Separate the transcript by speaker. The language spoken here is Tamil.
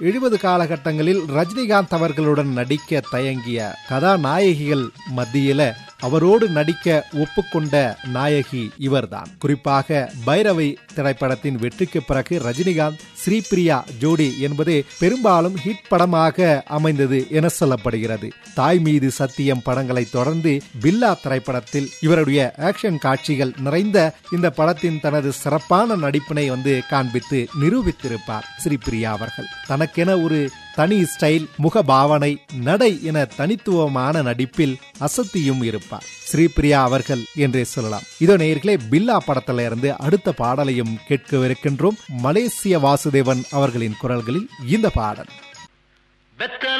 Speaker 1: எழுபது காலகட்டங்களில் ரஜினிகாந்த் அவர்களுடன் நடிக்க தயங்கிய கதாநாயகிகள் மத்தியில அவரோடு நடிக்க ஒப்புக்கொண்ட நாயகி இவர்தான் குறிப்பாக பைரவை திரைப்படத்தின் வெற்றிக்கு பிறகு ரஜினிகாந்த் ஸ்ரீபிரியா ஜோடி என்பது பெரும்பாலும் ஹிட் படமாக அமைந்தது என சொல்லப்படுகிறது தாய் மீது சத்தியம் படங்களை தொடர்ந்து பில்லா திரைப்படத்தில் இவருடைய ஆக்ஷன் காட்சிகள் நிறைந்த இந்த படத்தின் தனது சிறப்பான நடிப்பினை வந்து காண்பித்து நிரூபித்திருப்பார் ஸ்ரீபிரியா அவர்கள் தனக்கென ஒரு தனி ஸ்டைல் முக பாவனை நடை என தனித்துவமான நடிப்பில் அசத்தியும் இருப்பார் ஸ்ரீபிரியா அவர்கள் என்றே சொல்லலாம் இதோ நேர்களே பில்லா படத்துல இருந்து அடுத்த பாடலையும் கேட்கவிருக்கின்றோம் மலேசிய வாசுதேவன் அவர்களின் குரல்களில் இந்த பாடல்